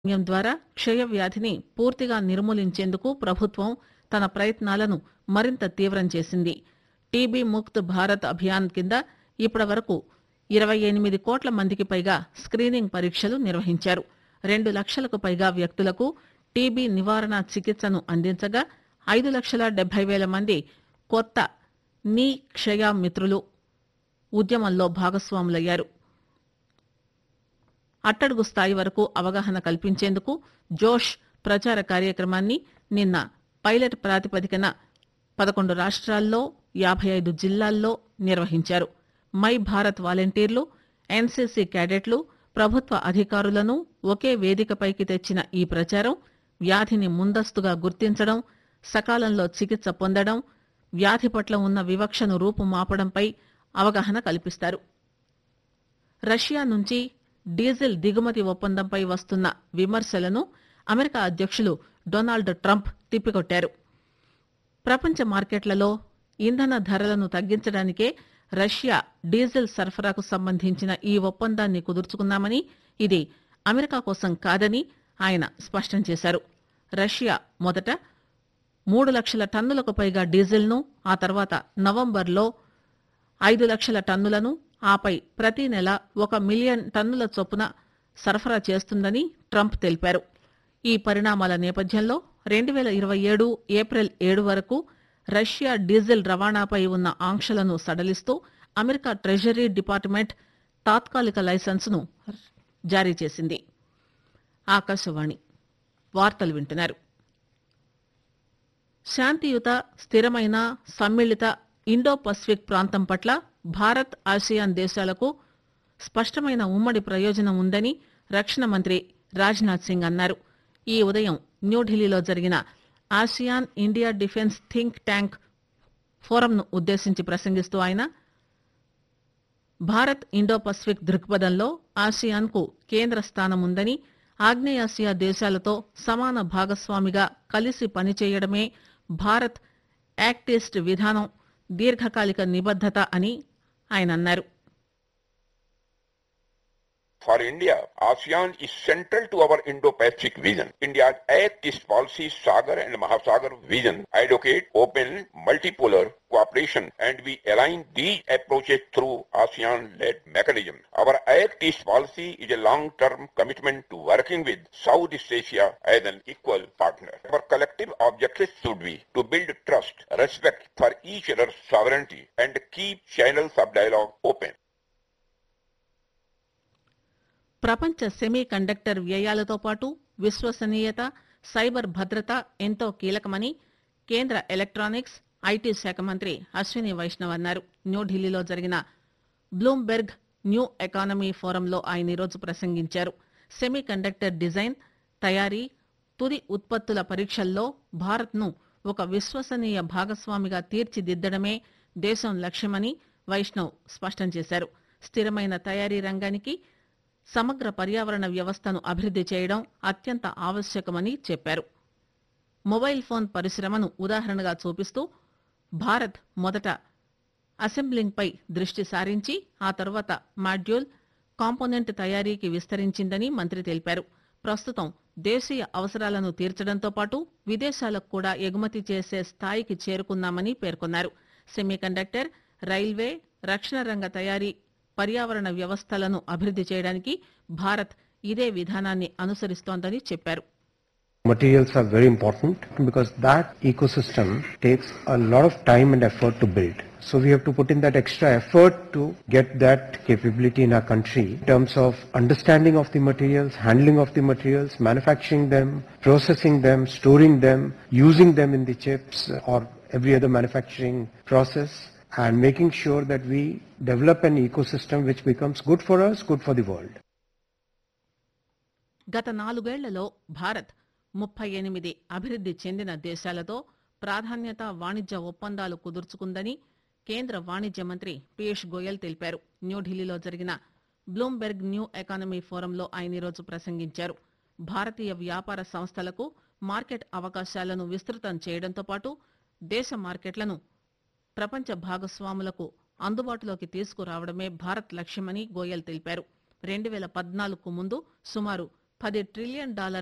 సైన్యం ద్వారా క్షయ వ్యాధిని పూర్తిగా నిర్మూలించేందుకు ప్రభుత్వం తన ప్రయత్నాలను మరింత తీవ్రం చేసింది టీబీ ముక్త్ భారత్ అభియాన్ కింద ఇప్పటివరకు ఇరవై ఎనిమిది కోట్ల మందికి పైగా స్క్రీనింగ్ పరీక్షలు నిర్వహించారు రెండు లక్షలకు పైగా వ్యక్తులకు టీబీ నివారణ చికిత్సను అందించగా ఐదు లక్షల డెబ్బై వేల మంది కొత్త నీ క్షయ మిత్రులు ఉద్యమంలో భాగస్వాములయ్యారు అట్టడుగు స్థాయి వరకు అవగాహన కల్పించేందుకు జోష్ ప్రచార కార్యక్రమాన్ని నిన్న పైలట్ ప్రాతిపదికన పదకొండు రాష్ట్రాల్లో యాభై ఐదు జిల్లాల్లో నిర్వహించారు మై భారత్ వాలంటీర్లు ఎన్సీసీ క్యాడెట్లు ప్రభుత్వ అధికారులను ఒకే వేదికపైకి తెచ్చిన ఈ ప్రచారం వ్యాధిని ముందస్తుగా గుర్తించడం సకాలంలో చికిత్స పొందడం వ్యాధి పట్ల ఉన్న వివక్షను రూపుమాపడంపై అవగాహన కల్పిస్తారు రష్యా నుంచి డీజిల్ దిగుమతి ఒప్పందంపై వస్తున్న విమర్శలను అమెరికా అధ్యక్షులు డొనాల్డ్ ట్రంప్ తిప్పికొట్టారు ప్రపంచ మార్కెట్లలో ఇంధన ధరలను తగ్గించడానికే రష్యా డీజిల్ సరఫరాకు సంబంధించిన ఈ ఒప్పందాన్ని కుదుర్చుకున్నామని ఇది అమెరికా కోసం కాదని ఆయన స్పష్టం చేశారు రష్యా మొదట మూడు లక్షల టన్నులకు పైగా డీజిల్ను ఆ తర్వాత నవంబర్లో ఐదు లక్షల టన్నులను ఆపై ప్రతి నెల ఒక మిలియన్ టన్నుల చొప్పున సరఫరా చేస్తుందని ట్రంప్ తెలిపారు ఈ పరిణామాల నేపథ్యంలో రెండు వేల ఇరవై ఏడు ఏప్రిల్ ఏడు వరకు రష్యా డీజిల్ రవాణాపై ఉన్న ఆంక్షలను సడలిస్తూ అమెరికా ట్రెజరీ డిపార్ట్మెంట్ తాత్కాలిక లైసెన్సును జారీ చేసింది ఆకాశవాణి వార్తలు వింటున్నారు శాంతియుత స్థిరమైన సమ్మిళిత ఇండో పసిఫిక్ ప్రాంతం పట్ల భారత్ ఆసియాన్ దేశాలకు స్పష్టమైన ఉమ్మడి ప్రయోజనం ఉందని రక్షణ మంత్రి రాజ్నాథ్ సింగ్ అన్నారు ఈ ఉదయం న్యూఢిల్లీలో జరిగిన ASEAN India defence think tank ఫోరంను ఉద్దేశించి ప్రసంగిస్తూ ఆయన భారత్ ఇండో పసిఫిక్ దృక్పథంలో ఆసియాన్కు కేంద్ర స్థానం ఉందని ఆగ్నేయాసియా దేశాలతో సమాన భాగస్వామిగా కలిసి పనిచేయడమే భారత్ యాక్ట్ ఈస్ట్ విధానం దీర్ఘకాలిక నిబద్దత అని ఆయన అన్నారు For India, ASEAN is central to our Indo-Pacific vision. India's Act East policy, Sagar and Mahasagar vision advocate open multipolar cooperation and we align these approaches through ASEAN-led mechanism. Our Act East policy is a long-term commitment to working with Southeast Asia as an equal partner. Our collective objectives should be to build trust, respect for each other's sovereignty and keep channels of dialogue open. ప్రపంచ semiconductor వ్యయాలతో పాటు విశ్వసనీయత cyber భద్రత ఎంతో కీలకమని కేంద్ర electronics IT శాఖ మంత్రి అశ్విని వైష్ణవ్ అన్నారు న్యూఢిల్లీలో జరిగిన బ్లూంబెర్గ్ న్యూ ఎకానమీ ఫోరంలో ఆయన ఈరోజు ప్రసంగించారు సెమీ కండక్టర్ డిజైన్ తయారీ తుది ఉత్పత్తుల పరీక్షల్లో భారత్ను ఒక విశ్వసనీయ భాగస్వామిగా తీర్చిదిద్దడమే దేశం లక్ష్యమని వైష్ణవ్ స్పష్టం చేశారు స్థిరమైన తయారీ రంగానికి సమగ్ర పర్యావరణ వ్యవస్థను అభివృద్ది చేయడం అత్యంత ఆవశ్యకమని చెప్పారు మొబైల్ ఫోన్ పరిశ్రమను ఉదాహరణగా చూపిస్తూ భారత్ మొదట అసెంబ్లింగ్పై దృష్టి సారించి ఆ తర్వాత మాడ్యూల్ కాంపోనెంట్ తయారీకి విస్తరించిందని మంత్రి తెలిపారు ప్రస్తుతం దేశీయ అవసరాలను తీర్చడంతో పాటు విదేశాలకు కూడా ఎగుమతి చేసే స్థాయికి చేరుకున్నామని పేర్కొన్నారు సెమీకండక్టర్ రైల్వే రక్షణ రంగ తయారీ పర్యావరణ వ్యవస్థలను అభివృద్ది చేయడానికి భారత్ ఇదే విధానాన్ని అనుసరిస్తోందని చెప్పారు Materials are very important because that ecosystem takes a lot of time and effort to build. So we have to put in that extra effort to get that capability in our country in terms of understanding of the materials, handling of the materials, manufacturing them, processing them, storing them, using them in the chips or every other manufacturing process and making sure that we develop an ecosystem which becomes good for us, good for the world. గత నాలుగేళ్లలో భారత్ ముప్పై ఎనిమిది అభివృద్ది చెందిన దేశాలతో ప్రాధాన్యత వాణిజ్య ఒప్పందాలు కుదుర్చుకుందని కేంద్ర వాణిజ్య మంత్రి పీయూష్ గోయల్ తెలిపారు న్యూఢిల్లీలో జరిగిన బ్లూంబెర్గ్ న్యూ ఎకానమీ ఫోరంలో ఆయన ఈరోజు ప్రసంగించారు భారతీయ వ్యాపార సంస్థలకు మార్కెట్ అవకాశాలను విస్తృతం చేయడంతో పాటు దేశ మార్కెట్లను ప్రపంచ భాగస్వాములకు అందుబాటులోకి తీసుకురావడమే భారత్ లక్ష్యమని గోయల్ తెలిపారు రెండు వేల పద్నాలుగుకు ముందు సుమారు పది ట్రిలియన్ డాలర్